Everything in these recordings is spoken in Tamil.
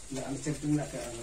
இந்த அந்த செட்டுங்களா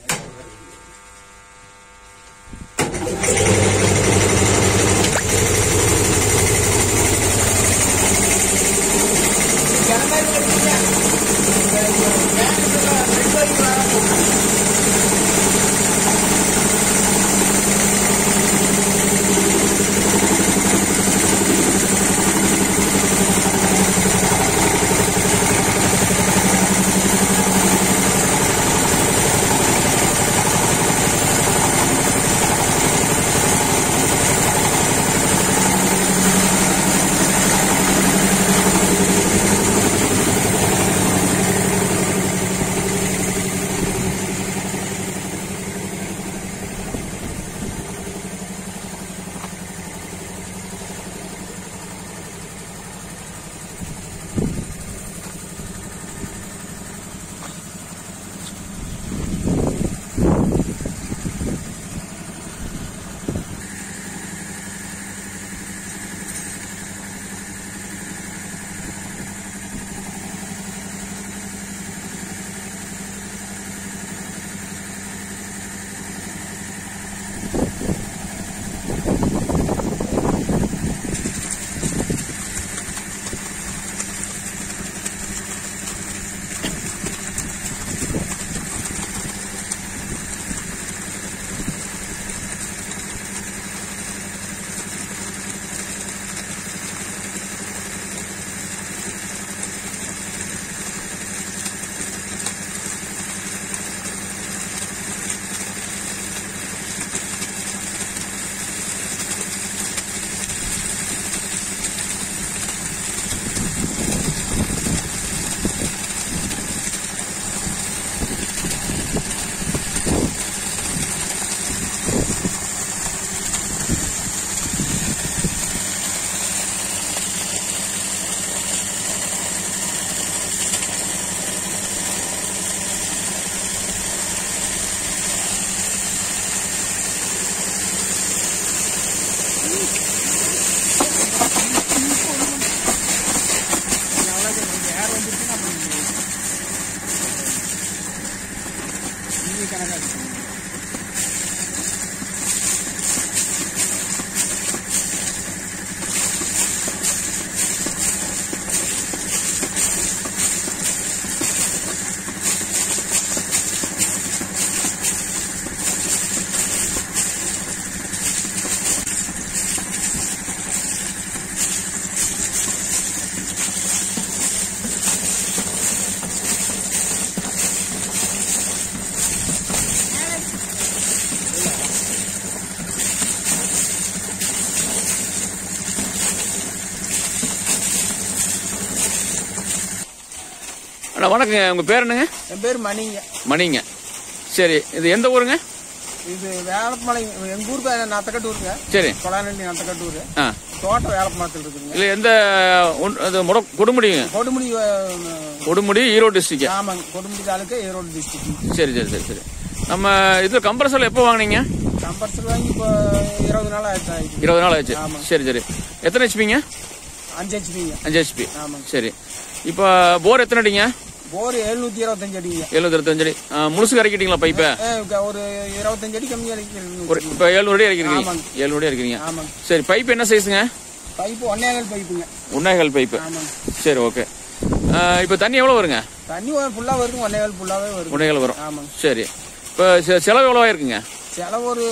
அண்ணா வணக்கங்க உங்கள் பேர் என்னங்க என் பேர் மணிங்க மணிங்க சரி இது எந்த ஊருங்க இது வேலப்பமலை எங்க ஊருக்கு நத்தக்கட்டூருங்க சரி கொலாநல்லி நத்தக்கட்டூர் ஆ தோட்டம் வேலப்பமரத்தில் இருக்குதுங்க இல்லை எந்த ஒன்- அது முட கொடுமுடிங்க கொடுமுடி அஹ், கொடுமுடி ஈரோடு டிஸ்ட்ரிக்ட் ஆமாங்க கொடுமுடி தாலுக்கு ஈரோடு டிஸ்ட்ரிக்ட் சரி சரி சரி சரி நம்ம இது கம்ப்ரஸர் எப்போ வாங்குனீங்க கம்பல்சரி வாங்கி இப்போ இருபது நாள் ஆயிடுச்சு ஆயிடுச்சு இருபது நாள் ஆச்சு ஆமாம். சரி சரி எத்தனை ஹெச்பிங்க அஞ்சு ஹெச்பிங்க அஞ்சு ஹெச்பி ஆமாங்க சரி இப்போ போர் எத்தனை அடிங்க போர் எழுநூத்தி இருபத்தஞ்சு அடிங்க எழுநூத்தி இருபத்தஞ்சு அடி ஆ, முழுசுக்கு இறக்கிட்டீங்களா பைப்பை அஹ், க- ஒரு இருபத்தஞ்சு அடி கம்மி அடிக்க ஒரு இப்போ எழுநூறு அடி இறக்கிருக்கீங்க ஆமாங்க. எழுநூறு அடி இறக்கிறீங்க ஆமாங்க சரி பைப் என்ன சைஸுங்க பைப்பு ஒன்னேகால் பைப்புங்க உன்னாய்கள் பைப்பு ஆமாங்க சரி ஓகே இப்போ தண்ணி எவ்வளோ வருங்க தண்ணி ஃபுல்லா வருதுங்க ஒன்னேகால் ஃபுல்லாவே வருது உன்னைகள் வரும் ஆமாங்க சரி இப்போ செ- செலவு எவ்வளோ இருக்குங்க செலவு ஒரு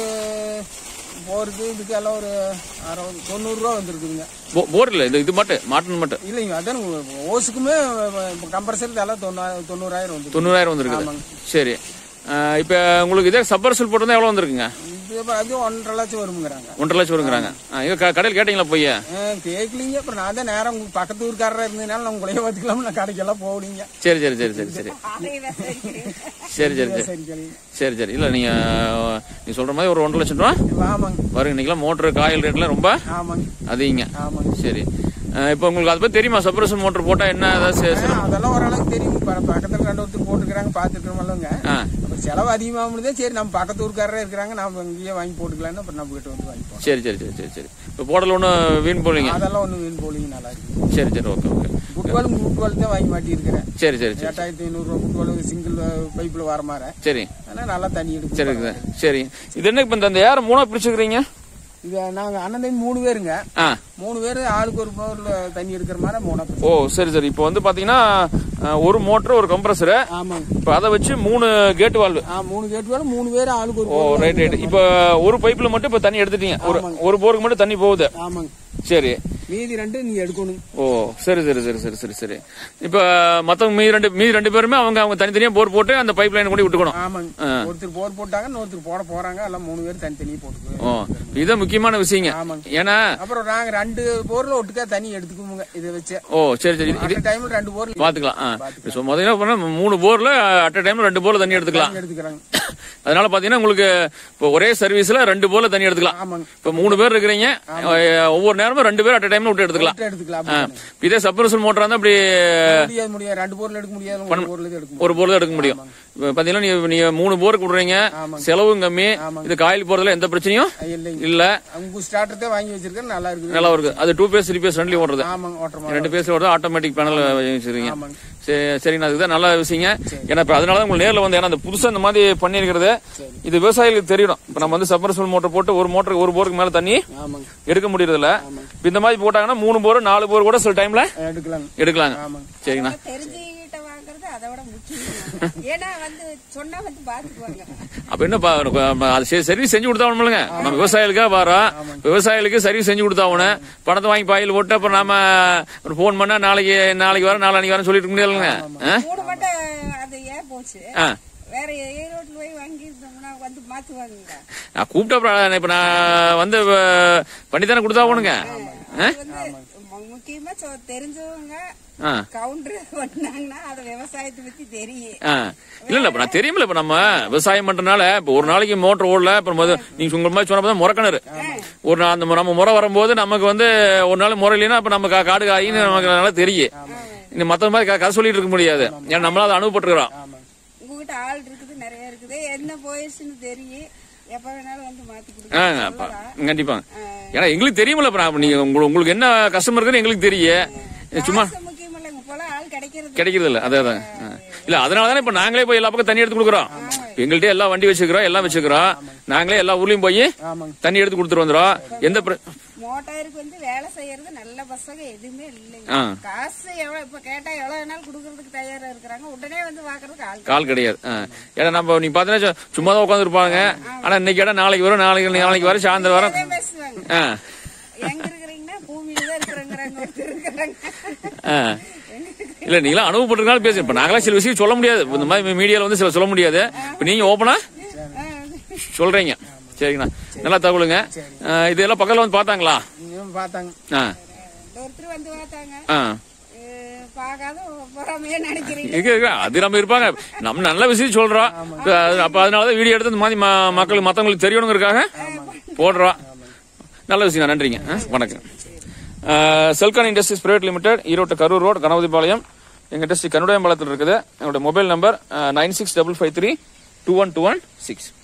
போருக்கு இதுக்கு எல்லாம் ஒரு அறுபது தொண்ணூறு ரூபா வந்துருக்குதுங்க போ- போர் இல்லை இது இது மட்டும் மாட்டன் மட்டும் இல்லைங்க அதான் ஓஸுக்குமே கம்பல்சரி விலை தொண்ணூ தொண்ணூறாயிரம் வந்து தொண்ணூறாயிரம் வந்துருக்குது ஆமாங்க. சரி இப்போ உங்களுக்கு இதே சப்பர்சல் போட்டிருந்தா எவ்வளோ வந்திருக்குங்க இது இப்ப அது ஒன்றரை லட்சம் வருமுங்கிறாங்க ஒன்றரை லட்சம் வருங்கிறாங்க ஆ, இது க- கடையில் கேட்டீங்களா போய் அஹ் கேட்கலீங்க அப்புறம் நான் தான் நேரம் உங்க பக்கத்து ஊருக்காரரா இருந்ததுனால நான் உங்களையே பார்த்துக்கலாம் நான் கடைக்கெல்லாம் போகலீங்க சரி சரி சரி சரி சரி சரி சரி சரி சரி சரி சரி சரி இல்லை நீங்கள் நீ சொல்கிற மாதிரி ஒரு ஒன்றரை லட்சம் ரூபா ஆமாங்க வருங்க இன்னைக்கெல்லாம் மோட்டர் காயில் ரேட்லாம் ரொம்ப ஆமாங்க அதிகங்க ஆமாங்க சரி இப்போ உங்களுக்கு அதை பற்றி தெரியுமா சப்ரேஷன் மோட்டர் போட்டால் என்ன ஏதாவது சே- ஆ, அதெல்லாம் ஓரளவுக்கு தெரியும் இப்ப பக்கத்துல ரெண்டு ஒருத்தர் போட்டுக்கிறாங்க பார்த்துருக்கிறோம்லங்க ஆ அப்புறம் செலவு அதிகமாகும்போதே சரி நம்ம பக்கத்து ஊருக்காரரே இருக்கிறாங்க நம்ம இங்கேயே வாங்கி போட்டுக்கலாம்னு அப்புறம் நம்ம கிட்ட வந்து வாங்கிப்போம் சரி சரி சரி சரி சரி இப்போ போடல ஒன்றும் வீண் போலீங்க அதெல்லாம் ஒன்றும் வீண் போலிங்க நல்லா இருக்கு சரி சரி ஓகே ஓகே ஃபுட்பால் ஃபுட்பால் தான் வாங்கி மாட்டியிருக்கிறேன் சரி சரி சரி எட்டாயிரத்தி ஐநூறுரூவா ஃபுட்பால் சிங்கிள் பைப்பில் வர மாதிரி சரி ஆனால் நல்லா தண்ணி எடுக்கும் சரி இருக்குது சரி இது என்ன இப்போ இந்த ஏற மூணா பிரிச்சுக்கிறீங்க இது நாங்கள் அண்ணன் தம்பி மூணு பேருங்க ஆ மூணு பேர் ஆளுக்கு ஒரு பவுலில் தண்ணி எடுக்கிற மாதிரி மூணா ஓ சரி சரி இப்போ வந்து பாத்தீங்கன்னா அஹ், ஒரு மோட்டர் ஒரு கம்ப்ரஸரு ஆமாங்க இப்போ அதை வச்சு மூணு கேட் வால்வு ஆ மூணு கேட்டு வேலை மூணு பேர் ஆளுக்கு ஒரு ஓ bowl ரைட் ரைட் இப்போ ஒரு பைப்ல மட்டும் இப்போ தண்ணி எடுத்துட்டீங்க ஒரு ஒரு போருக்கு மட்டும் தண்ணி போகுது ஆமாங்க சரி மீதி ரெண்டு நீ எடுக்கணும் ஓ சரி சரி சரி சரி சரி சரி இப்போ மத்தவங்க மீதி ரெண்டு மீதி ரெண்டு பேருமே அவங்க அவங்க தனித்தனியா போர் போட்டு அந்த பைப் லைன் கொண்டு விட்டுக்கணும் ஆமாங்க ஒருத்தர் போர் போட்டாங்க இன்னொருத்தர் போட போறாங்க எல்லாம் மூணு பேர் தனித்தனியே போட்டுக்குவோம் ஓ இதுதான் முக்கியமான விஷயங்க ஆமாங்க ஏன்னா அப்புறம் நாங்க ரெண்டு போர்ல ஒட்டுக்கா தண்ணி எடுத்துக்குவோங்க இதை வச்சு ஓ சரி சரி இது அந்த டைம்ல ரெண்டு போர்ல பாத்துக்கலாம் ஆ. இப்போ முதல்ல பண்ணா மூணு போர்ல அட் அ டைம்ல ரெண்டு போர்ல தண்ணி எடுத்துக்கலாம் எடுத்துக்கிறாங்க அதனால பாத்தீங்கன்னா உங்களுக்கு இப்போ ஒரே சர்வீஸ்ல ரெண்டு போர்ல தண்ணி எடுத்துக்கலாம் ஆமாங்க இப்ப மூணு பேர் இருக்கிறீங்க அஹ், ஒவ்வொரு நேரமும் ரெண்டு பேர் அட் டைம்ல விட்டு எடுத்துக்கலாம் விட்டு எடுத்துக்கலாம் ஆ. அப்படி இப்ப இதே சப்ரசல் மோட்டரா இருந்தா அப்படி முடியாது முடியாது ரெண்டு போர்ல எடுக்க முடியாது ஒரு போர்ல தான் எடுக்க முடியும் ஒரு போர் தான் எடுக்க முடியும் இப்ப பாத்தீங்கன்னா நீங்க நீங்க மூணு போருக்கு விடுறீங்க செலவும் கம்மி இது காயில் போறதுல எந்த பிரச்சனையும் இல்லைங்க இல்ல அவங்க ஸ்டார்டர் தான் வாங்கி வச்சிருக்கேன் நல்லா இருக்குது நல்லா இருக்கு அது டூ பேஸ் த்ரீ பேஸ் ரெண்டுலயும் ஓடுறது ஆமாங்க ஓட்டுற ரெண்டு பேஸ்ல ஓடுறது ஆட்டோமேட்டிக் பேனல் வச்சிருக்கீங்க ஆமாங்க சரி சரிண்ணா அதுதான் நல்ல விஷயங்க ஏன்னா இப்ப அதனால தான் உங்களுக்கு நேர்ல வந்து ஏன்னா அந்த புதுசா இந்த மாதிரி பண்ணிருக்கிறது இது விவசாயிகளுக்கு தெரியணும் இப்ப நம்ம வந்து சப்மர்சல் மோட்டர் போட்டு ஒரு மோட்டருக்கு ஒரு போருக்கு மேல தண்ணி ஆமாங்க எடுக்க முடியறது இல்ல இப்ப இந்த மாதிரி போட்டாங்கன்னா மூணு போர் நாலு போர் கூட சில டைம்ல எடுக்கலாங்க எடுக்கலாங்க ஆமாங்க சரிங்கண்ணா தெரிஞ்சுக்கிட்ட வாங்குறது அதை விட முக்கியம் ஏன்னா வந்து சொன்னா வந்து பாத்துக்குவாங்க அப்ப என்ன பா- ப- அது சரி- சர்வீஸ் செஞ்சு கொடுத்தாகணும்லங்க நம்ம விவசாயிகளுக்காக வரோம் விவசாயிகளுக்கு சர்வீஸ் செஞ்சு கொடுத்தாகணும் பணத்தை வாங்கி பாயில் போட்டு அப்புறம் நாம ஒரு போன் பண்ணா நாளைக்கு நாளைக்கு வரேன் நாளைக்கு வரேன் சொல்லிட்டு இருக்க முடியாதுங்க ஆ? மூணு மட்டும் அது ஏன் போச்சு ஆ. வேற ஈரோட்டில் போய் வாங்கி இருந்தோம்னா வந்து மாத்துவாங்க நான் கூப்பிட்ட அப்புறம் இப்ப நான் வந்து பண்ணி தானே கொடுத்தாகணுங்க ஆ? அது வந்து மு- முக்கியமா சொ- தெரிஞ்சவங்க ஆ கவுண்டர் பண்ணாங்கன்னா அது விவசாயத்தை பத்தி தெரியும் ஆ. இல்ல இல்ல இப்ப நான் தெரியுமில்ல இப்ப நம்ம விவசாயம் பண்றதுனால இப்ப ஒரு நாளைக்கு மோட்டர் ஓடல இப்ப முத- நீங்க உங்க மாதிரி சொன்னப்பதான் முறக்கணரு ஒரு நாள் அந்த நம்ம முறை வரும்போது நமக்கு வந்து ஒரு நாள் முறை இல்லைன்னா அப்ப நம்ம கா- காடு காயின்னு நமக்கு நல்லா தெரியும் இந்த மத்த மாதிரி க- கதை சொல்லிட்டு இருக்க முடியாது ஏன்னா நம்மளால அதை அனுபவப்பட்டுக்கிறோம் உங்ககிட்ட ஆள் இருக்குது நிறைய இருக்குது என்ன போயிடுச்சுன்னு தெரியும் எப்ப வேணாலும் வந்து மாத்தி ஆ, கொடுங்க அப்ப, கண்டிப்பா ஏன்னா எங்களுக்கு தெரியுமில்ல இப்ப நான் நீங்க உங்களுக்கு உங்களுக்கு என்ன கஷ்டம் இருக்குன்னு எங்களுக்கு தெரியும் சும்மா முக்கியம் இல்லைங்க போல ஆள் கிடைக்கிறது கிடைக்கிறது இல்ல அதே அதான் ஆ. இல்ல அதனால தானே இப்ப நாங்களே போய் எல்லா பக்கம் தண்ணி எடுத்து கொடுக்குறோம் எங்கள்கிட்ட எல்லா வண்டி வச்சுக்கிறோம் எல்லாம் வச்சுக்கிறோம் நாங்களே எல்லா ஊர்லயும் போய் ஆமாங்க தண்ணி எடுத்து கொடுத்துட்டு வந்துடும் எந்த பிர- மோட்டாருக்கு வந்து வேலை செய்யறது நல்ல பசங்க எதுவுமே இல்லைங்க ஆ. காசு எவ்வளவு இப்ப கேட்டா எவ்வளவு வேணாலும் கொடுக்கறதுக்கு தயாரா இருக்கிறாங்க உடனே வந்து வாக்குறதுக்கு ஆள் கால் கிடையாது ஆ. ஏன்னா நம்ம நீங்க பாத்தீங்கன்னா சும்மா தான் உட்காந்து இருப்பாங்க ஆனா இன்னைக்கு இடம் நாளைக்கு வரும் நாளைக்கு நாளைக்கு வரும் சாயந்தரம் வரும் அதே பேசுவாங்க ஆ. எங்க இருக்கிறீங்கன்னா பூமியில தான் இருக்கிறாங்கிறாங்க ஒருத்தர் இருக்கிறாங்க ஆ. இல்ல நீங்களா அனுபவப்பட்டிருக்காலும் பேசுங்க இப்ப நாங்களா சில விஷயம் சொல்ல முடியாது இந்த மாதிரி மீடியால வந்து சில சொல்ல முடியாது இப்ப நீங்க ஓப்பனா சொல்றீங்க சரிங்கண்ணா நல்லா தகவலுங்க ஆ, இதெல்லாம் பக்கத்துல வந்து பாத்தாங்களா இவன் பார்த்தாங்க ஆ ஒருத்தர் வந்து பார்த்தாங்க ஆ அஹ் பார்க்காத பொறாமையே நினைக்கிறீங்க இருக்கு, இருக்கு. அது நம்ம இருப்பாங்க நம்ம நல்ல விஷயம் சொல்றோம் இப்ப அது- அப்ப அதனாலதான் வீடியோ எடுத்து இந்த மாதிரி ம- மக்களுக்கு மத்தவங்களுக்கு தெரியணுங்கிறதுக்காக போடுறோம் நல்ல விஷயம் நன்றிங்க ஆ, வணக்கம் Celcon industries private limited Erode Karur road Ganapathipalayam எங்க இண்டஸ்ட்ரி கனுடையம்பாளையத்தில் இருக்குது என்னோட mobile number nine six double five three two one two one six